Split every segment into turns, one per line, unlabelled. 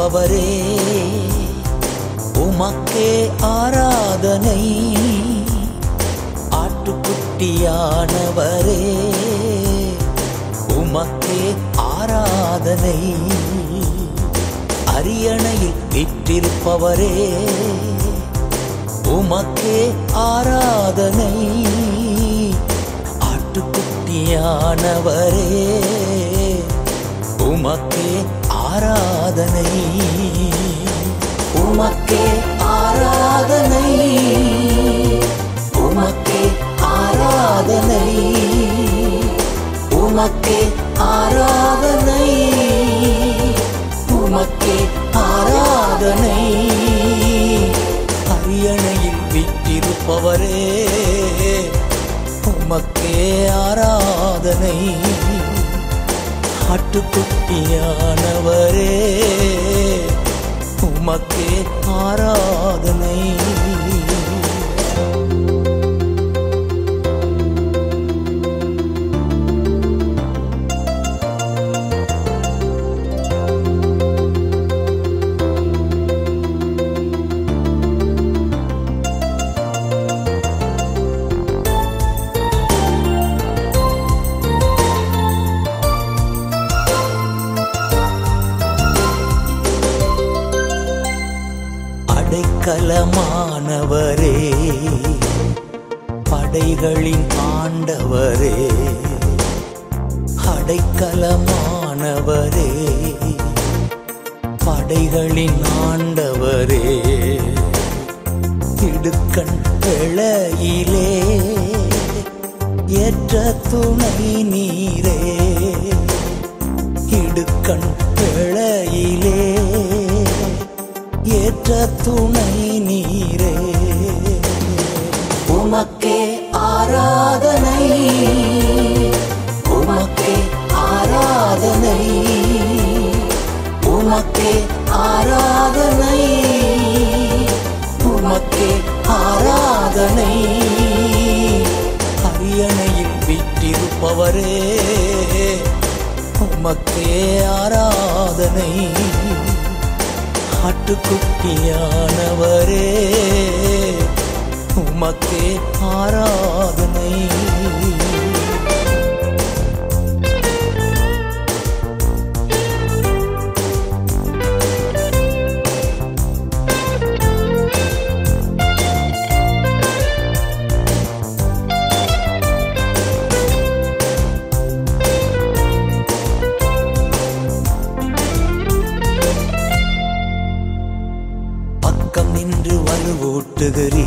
வீற்றிருப்பவரே உமக்கே ஆராதனை ஆட்டுக்குட்டியானவரே உமக்கே ஆராதனை அரியணையில் வீற்றிருப்பவரே உமக்கே ஆராதனை ஆட்டுக்குட்டியானவரே உமக்கே ஆராதனை உமக்கே ஆராதனை உமக்கே ஆராதனை உமக்கே ஆராதனை உமக்கே ஆராதனை அரியணையில் வீற்றிருப்பவரே உமக்கே ஆராதனை ஆட்டுக்குட்டியானவரே உமக்கே ஆராதனை அடைக்கலமானவரே படைகளின் ஆண்டவரே அடைக்கலமானவரே படைகளின் ஆண்டவரே இடுக்கண் பிழையிலே ஏற்ற துணை நீரே இடுக்கண் பிழையிலே ஏற்ற துணை நீரே உமக்கே ஆராதனை உமக்கே ஆராதனை உமக்கே ஆராதனை உமக்கே ஆராதனை அரியணையில் வீற்றிருப்பவரே உமக்கே ஆராதனை ஆட்டுக்குட்டியானவரே உமக்கே ஆராதனை பக்கம் நின்று வலுவூட்டுகிறீ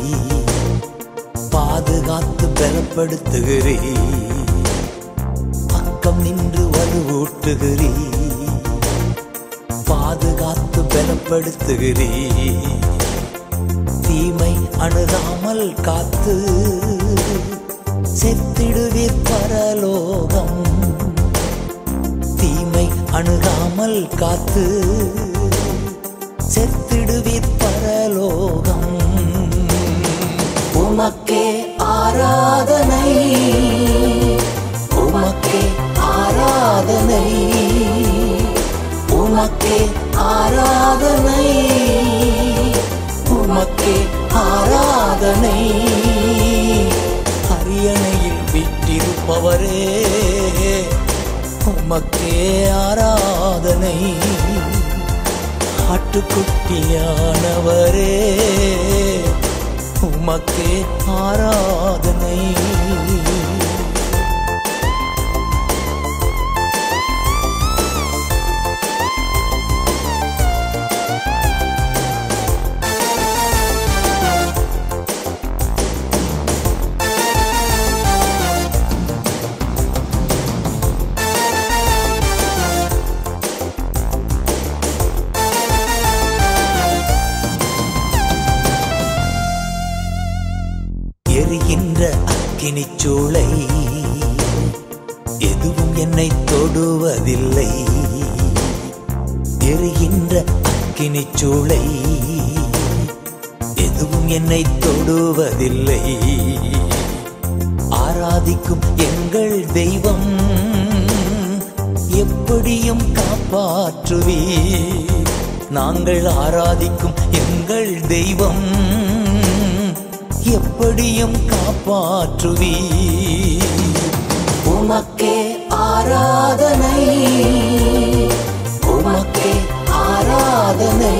பாதுகாத்து பலப்படுத்துகிறீ பக்கம் நின்று வலுவூட்டுகிறீ பாதுகாத்து பலப்படுத்துகிறீ தீமை அணுகாமல் காத்து செத்திடுவீர் பரலோகம் தீமை அணுகாமல் காத்து செத்திடுவீர் பரலோகம் உமக்கே ஆராதனை உமக்கே ஆராதனை உமக்கே ஆராதனை உமக்கே ஆராதனை அரியணையில் வீற்றிருப்பவரே உமக்கே ஆராதனை ஆட்டுக்குட்டியானவரே உமக்கே ஆராதனை எரிகின்ற அக்கினிச் சூளை எதுவும் என்னை தொடுவதில்லை எரிகின்ற அக்கினிச் சூளை எதுவும் என்னை தொடுவதில்லை ஆராதிக்கும் எங்கள் தெய்வம் எப்படியும் காப்பாற்றுவீர் நாங்கள் ஆராதிக்கும் எங்கள் தெய்வம் எப்படியும் காப்பாற்றுவீ உமக்கே ஆராதனை உமக்கே ஆராதனை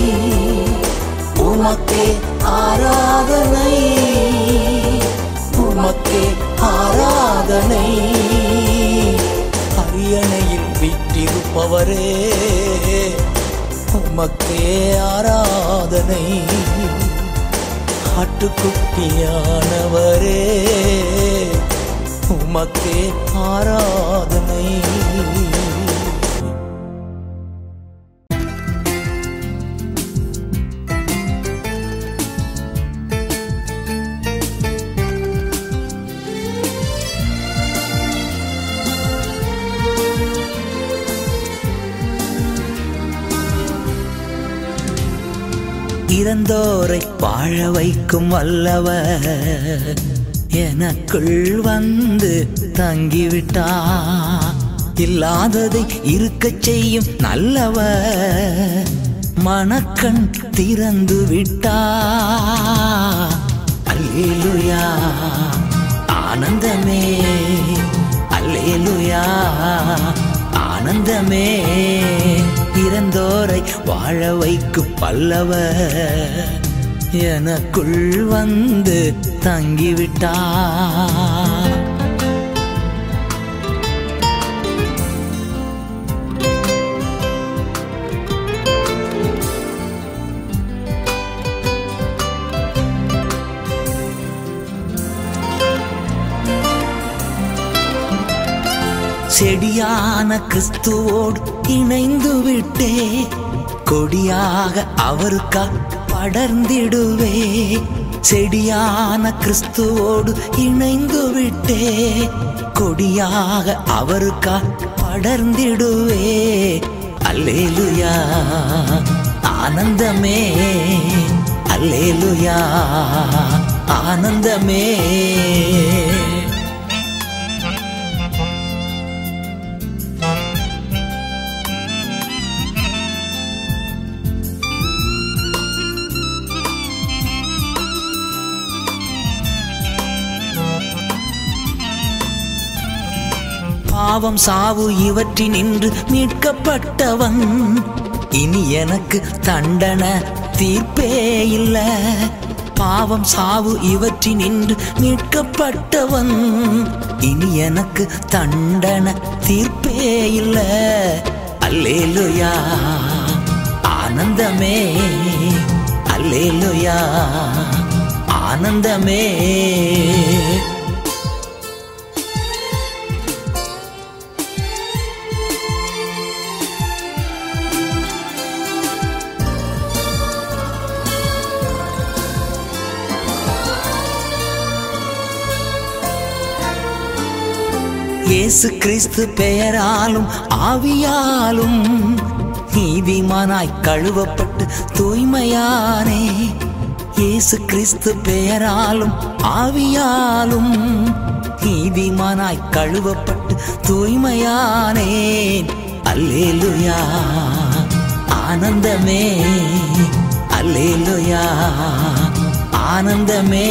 உமக்கே ஆராதனை உமக்கே ஆராதனை அரியணையில் வீற்றிருப்பவரே உமக்கே ஆராதனை ஆட்டுக்குட்டியானவரே உமக்கே ஆராதனை இறந்தோரை வாழ வைக்கும் வல்லவர் எனக்குள் வந்து தங்கிவிட்டா இல்லாததை இருக்கச் செய்யும் நல்லவர் மனக்கண் திறந்து விட்டா அல்லேலுயா ஆனந்தமே அல்லேலுயா ஆனந்தமே இறந்தோரை வாழ வைக்கும் பல்லவர் எனக்குள் வந்து தங்கிவிட்டா செடியான கிறிஸ்துவோடு இணைந்து விட்டே கொடியாக அவருக்கா படர்ந்திடுவே செடியான கிறிஸ்துவோடு இணைந்து விட்டே கொடியாக அவருக்கா படர்ந்திடுவே அல்லேலுயா ஆனந்தமே அல்லேலுயா ஆனந்தமே பாவம் சாவு இவற்றினின்று மீட்கப்பட்டவன் இனி எனக்கு தண்டன தீர்ப்பே இல்ல பாவம் சாவு இவற்றினின்று மீட்கப்பட்டவன் இனி எனக்கு தண்டன தீர்ப்பே இல்ல அல்லேலுயா ஆனந்தமே அல்லேலுயா ஆனந்தமே இயேசு கிறிஸ்து பெயராலும் ஆவியாலும் நீதிமானாய் கழுவப்பட்டு தூய்மையானே இயேசு கிறிஸ்து பெயராலும் ஆவியாலும் நீதிமானாய் கழுவப்பட்டு தூய்மையானேன் அல்லேலுயா ஆனந்தமே அல்லேலுயா ஆனந்தமே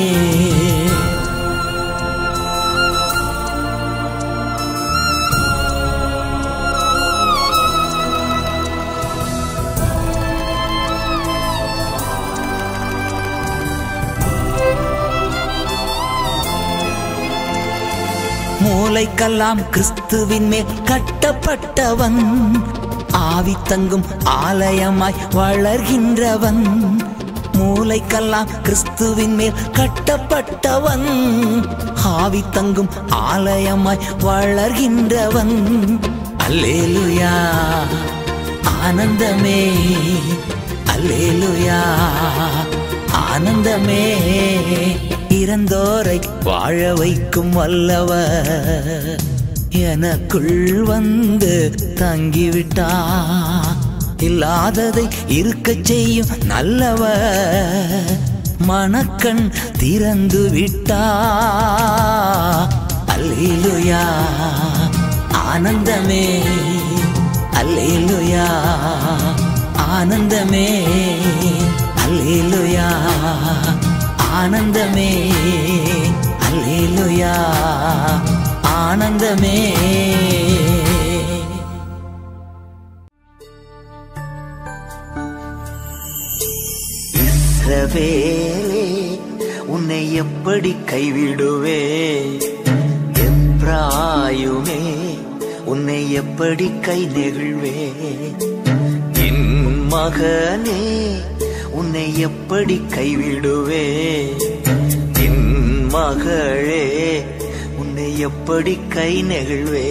மூளைக்கெல்லாம் கிறிஸ்துவின் மேல் கட்டப்பட்டவன் ஆவி தங்கும் ஆலயமாய் வளர்கின்றவன் மூளைக்கெல்லாம் கிறிஸ்துவின் மேல் கட்டப்பட்டவன் ஆவி தங்கும் ஆலயமாய் வளர்கின்றவன் அல்லேலுயா ஆனந்தமே அல்லேலுயா ஆனந்தமே இறந்தோரை வாழ வைக்கும் வல்லவர் எனக்குள் வந்து தங்கிவிட்டா இல்லாததை இருக்கச் செய்யும் நல்லவர் மனக்கண் திறந்து விட்டா அல்லேலுயா ஆனந்தமே அல்லேலுயா ஆனந்தமே அல்லேலுயா ஆனந்தமே அல்லேலுயா ஆனந்தமே இஸ்ரவேலே உன்னை எப்படி கைவிடுவே எப்ராயுமே உன்னை எப்படி கை நெகிழ்வே என் மகனே உன்னை எப்படி கைவிடுவே என் மகளே உன்னை எப்படி கை நெகிழ்வே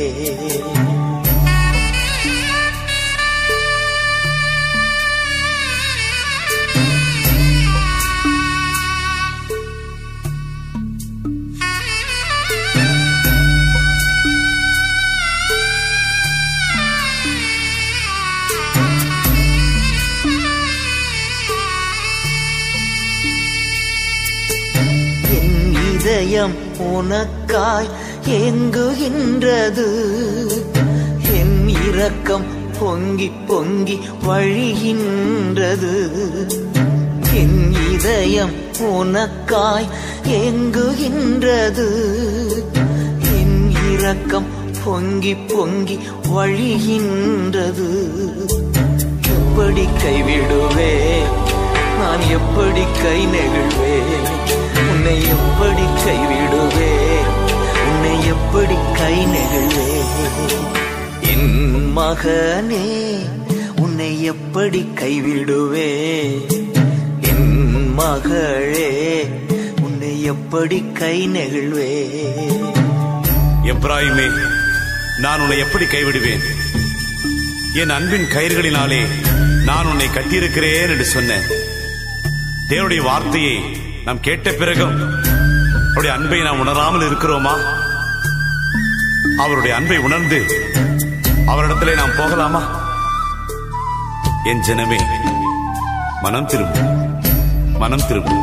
என் இதயம் உனக்காய் ஏங்குகின்றது என் இரக்கம் பொங்கி பொங்கி வழிகின்றது என் இதயம் உனக்காய் ஏங்குகின்றது என் இரக்கம் பொங்கி பொங்கி வழிகின்றது எப்படி கைவிடுவே நான் எப்படி கை நெகிழ்வே உன்னை எப்படி கைவிடுவே உன்னை எப்படி கை நெகிழ்வே என் மகனே உன்னை எப்படி கைவிடுவே என் மகளே உன்னை எப்படி கை நெகிழ்வே
எப்ராயிமே நான் உன்னை எப்படி கைவிடுவேன் என் அன்பின் கயிறுகளினாலே நான் உன்னை கட்டியிருக்கிறேன் என்று சொன்னேன் தேவனுடைய வார்த்தையை நாம் கேட்ட பிறகும் அவருடைய அன்பை நாம் உணராமல் இருக்கிறோமா அவருடைய அன்பை உணர்ந்து அவரிடத்திலே நாம் போகலாமா என் ஜனமே மனம் திரும்பு மனம் திரும்பு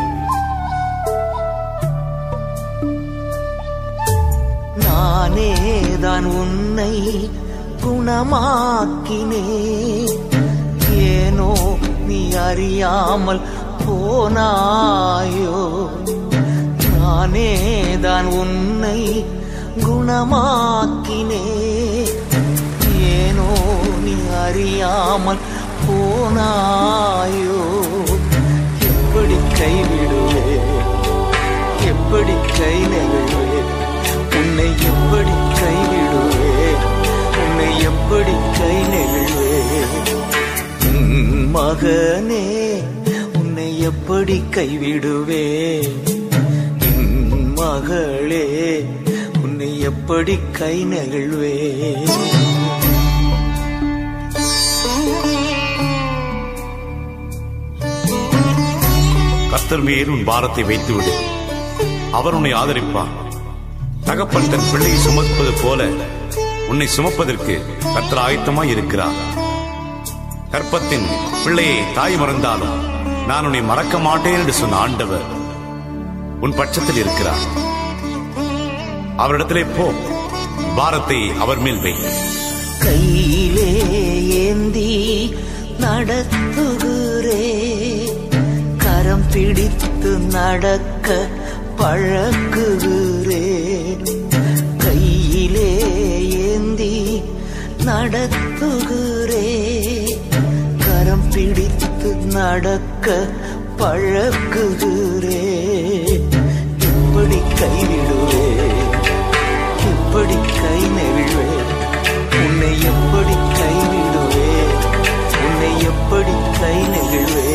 நானே தான் உன்னை குணமாக்கினே ஏனோ நீ அறியாமல் போனாயோ நானே தான் உன்னை குணமாக்கினே ஏனோ நீ அறியாமல் போனாயோ எப்படி கைவிடுவே எப்படி கை நெகிழ்வே உன்னை எப்படி கைவிடுவே உன்னை எப்படி கை நெகிழ்வே உன் மகனே உன்னை எப்படி கைவிடுவே என் மகளே உன்னை எப்படி கை நெகிழ்வே
கர்த்தர் மேல் உன் பாரத்தை வைத்துவிடு அவர் உன்னை ஆதரிப்பார் தகப்பன் தன் பிள்ளையை சுமப்பது போல உன்னை சுமப்பதற்கு கர்த்தர் ஆயத்தமாய் இருக்கிறார் கற்பத்தின் பிள்ளையை தாய் மறந்தாலும் நான் உன்னை மறக்க மாட்டேன் என்று சொன்ன ஆண்டவர் உன் பட்சத்தில் இருக்கிறார் அவரிடத்திலே போ பாரத்தை அவர் மேல் வை
கையிலே ஏந்தி நடத்துகிறே கரம் பிடித்து நடக்க பழக்குகிறே கையிலே ஏந்தி நடத்துகிறே கரம் பிடித்து நடக்க பழக்குகிறே எப்படி கைவிடுவே எப்படி கை நெகிழ்வே உன்னை எப்படி கைவிடுவே உன்னை எப்படி கை நெகிழ்வே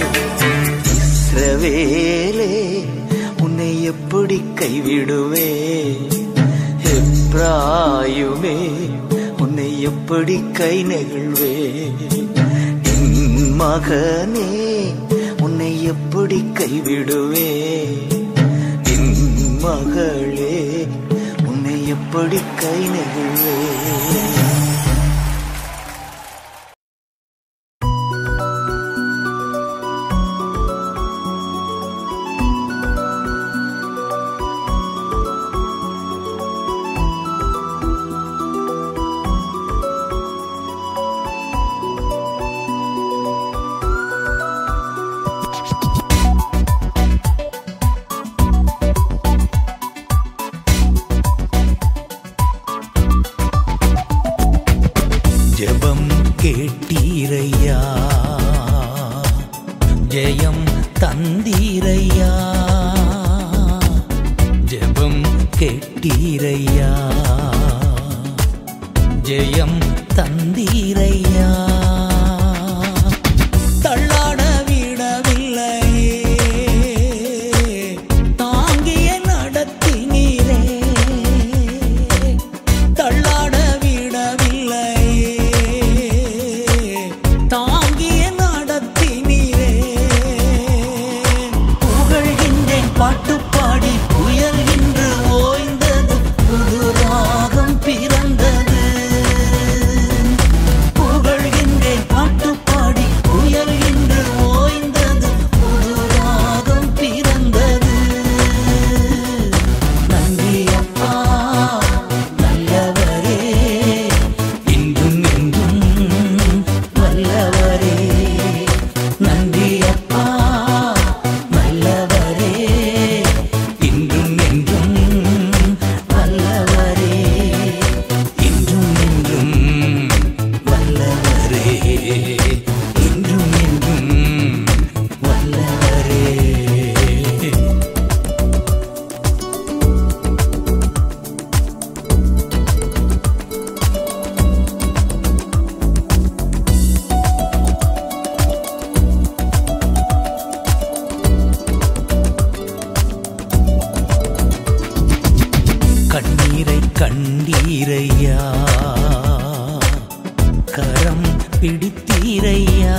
இஸ்ரவேலே உன்னை எப்படி கைவிடுவே எப்ராயுமே உன்னை எப்படி கை நெகிழ்வே என் மகனே உன்னை எப்படி கைவிடுவே என் மகளே உன்னை எப்படி கை நெகிழ்வே கேட்டீரையா ஜெயம் தந்தீரையா ஜெபம் கேட்டீரையா ஜெயம் தந்தீரையா தள்ளாட விடவில்லையே தாங்கிய நடத்தினீரே தள்ளாட விடவில்லையே தாங்கிய நடத்தினீரே புகழ்கின்றேன் பாட்டு பாடி புயல் இன்று ஓய்ந்தது புது ராகம் பிறந்தது புகழ்கின்றேன் பாட்டு பாடி புயல் இன்று ஓய்ந்தது புது ராகம் பிறந்தது நன்றி அப்பா நல்லவரே இன்றும் என்றும் வல்லவரே நன்றி அப்பா நல்லவரே இன்றும் என்றும் வல்லவரே இன்றும் என்றும் வல்லவரே இன்றும் என்றும் வல்லவரே கண்ணீரை கண்டீரையா கரம் பிடித்தீரையா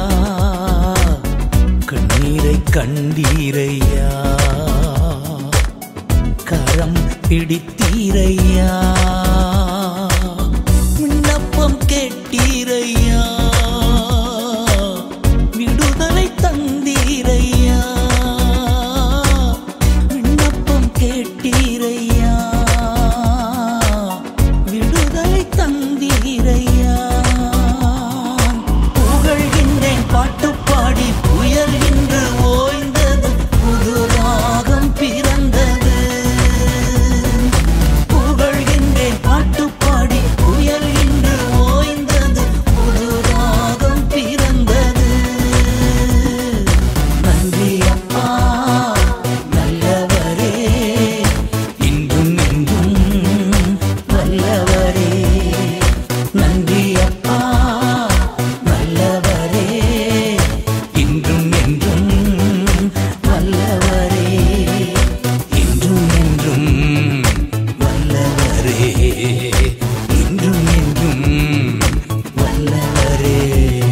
கண்ணீரை கண்டீரையா கரம் பிடித்தீரையா விண்ணப்பம் கேட்டீரையா விடுதலை தந்தீரையா விண்ணப்பம் கேட்டீரையா விடுதலை தந்தீரையா புகழ்கின்றேன் பாட்டு பாடி புயல் இன்று ஓய்ந்தது புது ராகம் பிறந்தது புகழ்கின்றேன் பாட்டு பாடி புயல் இன்று ஓய்ந்தது புது ராகம் பிறந்தது நன்றி அப்பா நல்லவரே இன்றும் என்றும் வல்லவரே நன்றி அப்பா நல்லவரே இன்றும் என்றும் வல்லவரே இன்றும் என்றும் வல்லவரே இன்றும் என்றும் வல்லவரே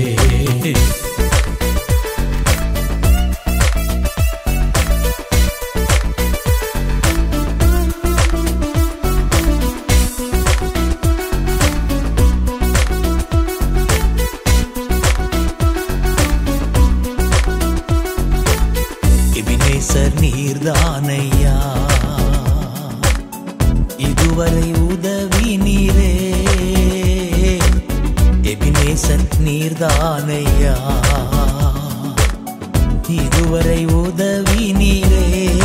எபினேசர் நீர்தானையா இதுவரை உதவி நீரே எபினேசர் நீர்தானையா இதுவரை உதவி நீரே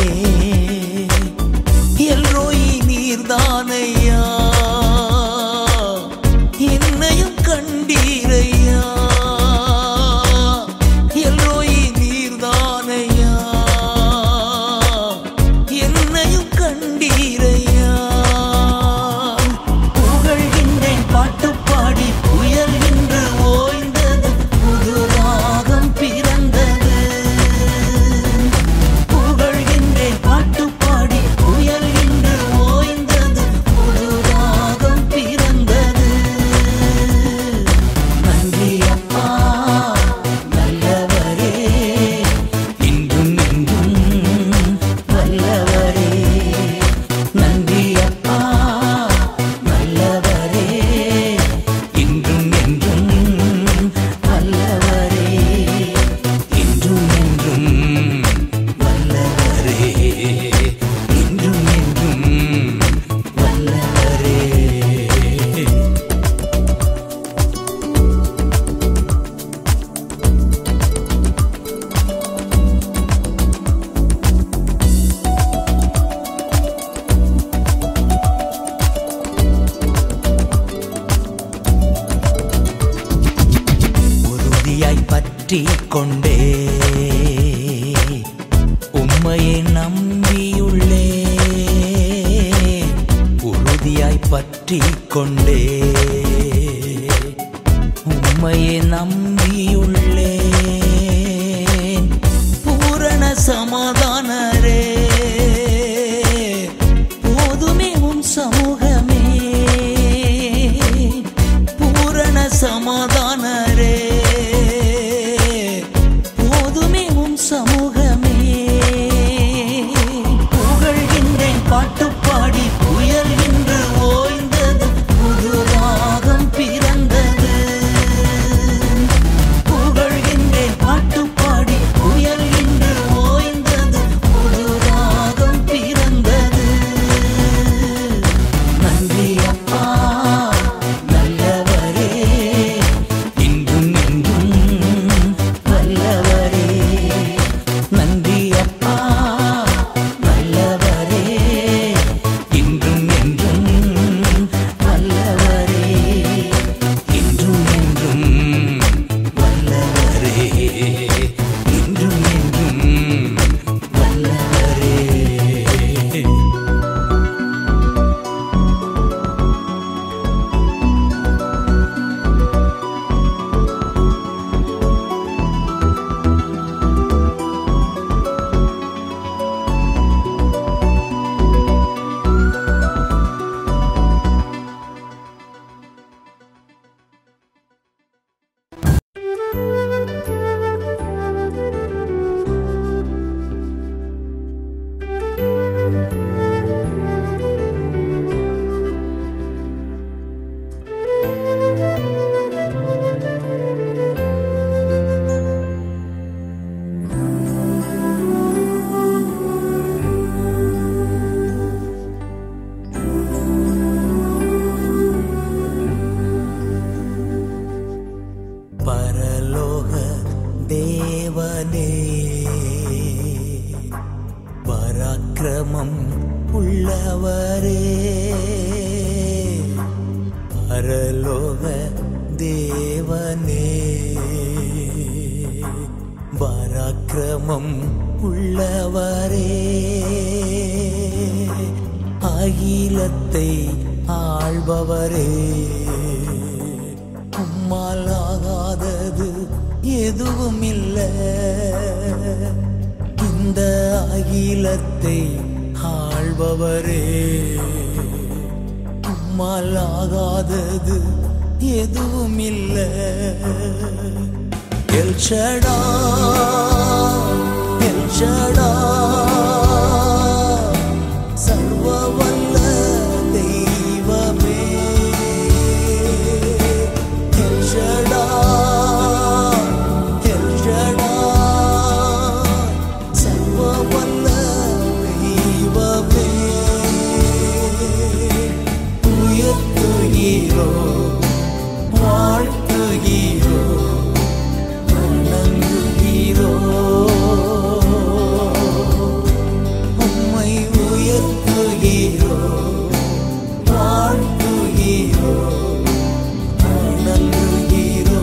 எல்ரோயி நீர்தானையா என்னையும் கண்டீரையா எல்ரோயி நீர்தானையா என்னையும் கண்டீரையா புகழ்கின்றேன் பாட்டு பாடி புயல் இன்று ஓய்ந்தது புது ராகம் பிறந்தது பற்றி கொண்டே உம்மையை நம்பியுள்ளே உறுதியாய் பற்றி கொண்டே உம்மையை நம்பியுள்ளே பூரண சமாதானரே போதுமே உம் சமூகமே பூரண சமாதானரே போதுமே உம் சமூகமே புகழ்கின்றேன் பாட்டு பாடி புயல் என்று ஓய்ந்தது புது ராகம் பிறந்தது புகழ்கின்றேன் பாட்டு பாடி புயல் என்று ஓய்ந்தது புது ராகம் பிறந்தது நன்றி அப்பா நல்லவரே இன்றும் என்றும் நல்லவரே நன்றி அப்பா நல்லவரே இன்றும் என்றும் நல்லவரே இன்றும் என்றும் வல்லவரே இன்றும் என்றும் வல்லவரே பரலோக தேவனே பராக்கிரமம் உள்ளவரே பரலோக தேவனே பராக்கிரமம் உள்ளவரே அகிலத்தை ஆள்பவரே உம்மால் ஆகாதது எதுவும் இல்ல இந்த அகிலத்தை ஆள்பவரே உம்மால் ஆகாதது எதுவும் இல்ல எல்ஷடா எல்ஷடா சர்வ வல்ல தெய்வமே எல்ஷடா எல்ஷடா சர்வ வல்ல தெய்வமே உயர்த்துகிறோ வாழ்த்துகிறோ வணங்குகிறோ உம்மை உயர்த்துகிறோ வாழ்த்துகிறோ வணங்குகிறோ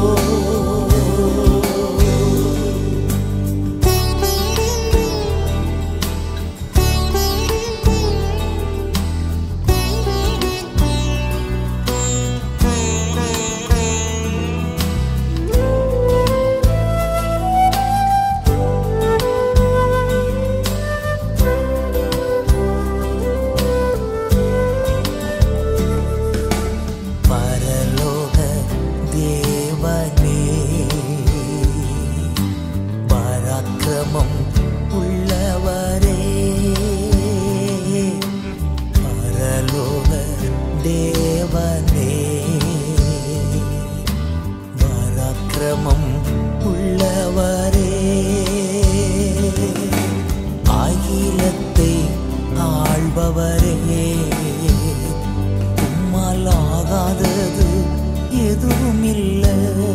பரலோக தேவனே பராக்கிரமம் உள்ளவரே பரலோக தேவனே பராக்கிரமம் உள்ளவரே அகிலத்தை ஆள்பவரே உம்மால் ஆகாதது எதுவும் இல்ல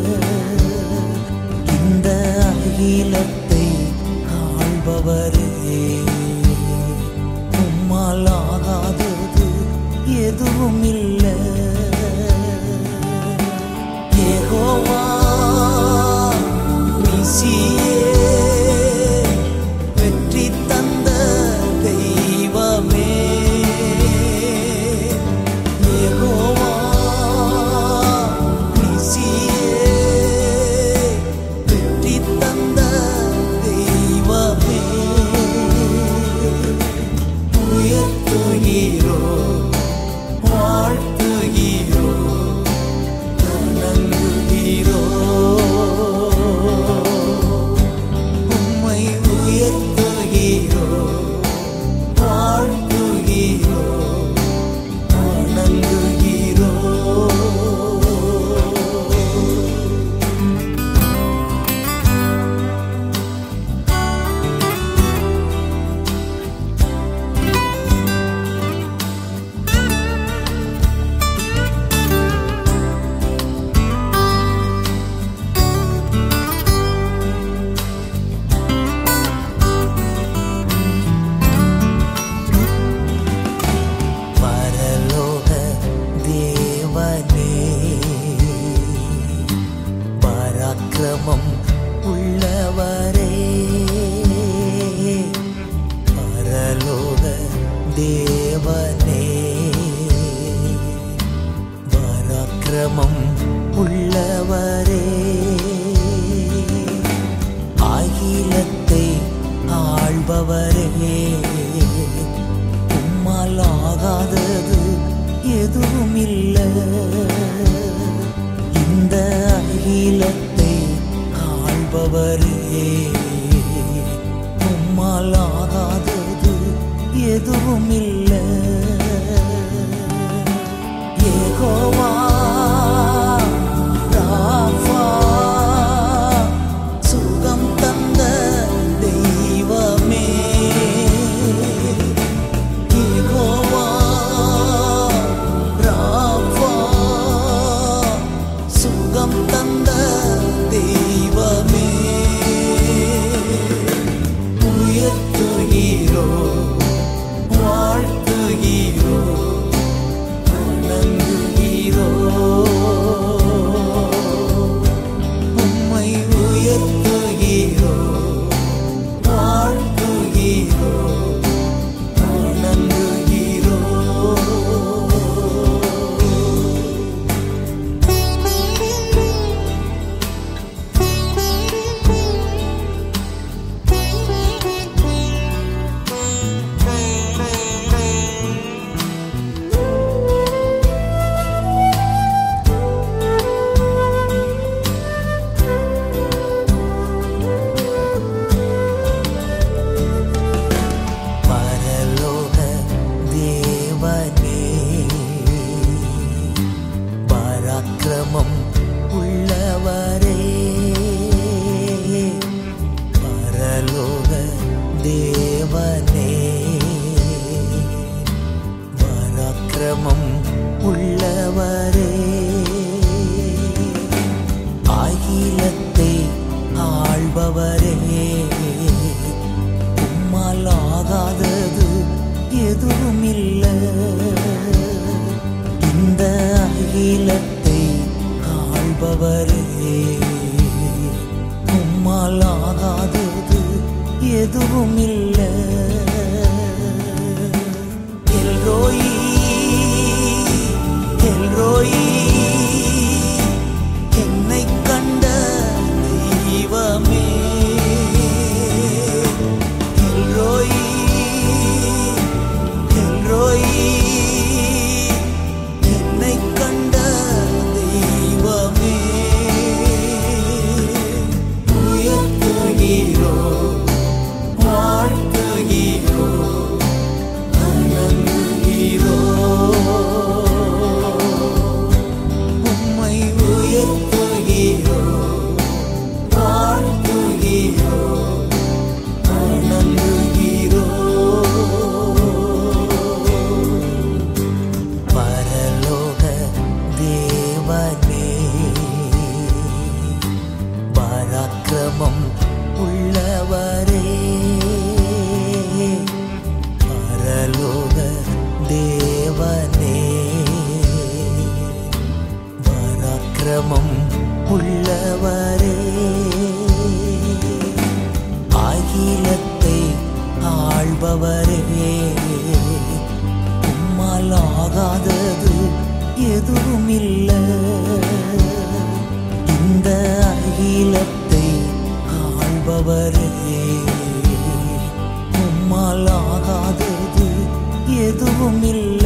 இந்த அகிலத்தை ஆள்பவரே உம்மால் ஆகாதது எதுவும் இல்ல யெகோவா தேவனே பராக்கிரமம் உள்ளவரே பரலோக தேவனே பராக்கிரமம் உள்ளவரே அகிலத்தை ஆள்பவரே உம்மால் ஆகாதது எதுவும் இல்லை இந்த அகிலத்தை ஆள்பவரே உம்மால் ஆகாதது எதுவும் இல்லை யெகோவா ராஃபா சுகம் தந்த தெய்வமே யெகோவா ராஃபா சுகம் தந்த தெய்வமே உயர்த்துகிறோ வாழ்த்துகிறோ வணங்குகிறோ உம்மை உயர்த்துகிறோ வாழ்த்துகிறோ வணங்குகிறோ பரலோக தேவனே பராக்கிரமம் உள்ளவரே பரலோக தேவனே பராக்கிரமம் உள்ளவரே அகிலத்தை ஆள்பவரே உம்மால் ஆகாதது எதுவும் இல்லை இந்த அகிலத்தை ஆள்பவரே உம்மால் ஆகாதது எதுவும் இல்லை எல்ரோயி எல்ரோயி என்னை கண்ட தெய்வமே எல்ரோயி எல்ரோயி என்னை கண்ட தெய்வமே உயர்த்துகிறோ வாழ்த்துகிறோ வணங்குகிறோ உம்மை உயர்த்துகிறோ வாழ்த்துகிறோ வணங்குகிறோ பரலோக தேவனே பராக்கிரமம் உள்ளவரே பரலோக தேவனே பராக்கிரமம் உள்ளவரே அகிலத்தை ஆள்பவரே உம்மால் ஆகாதது எதுவும் இல்லை இந்த அகிலத்தை ஆள்பவரே உம்மால் ஆகாதது எதுவும் இல்லை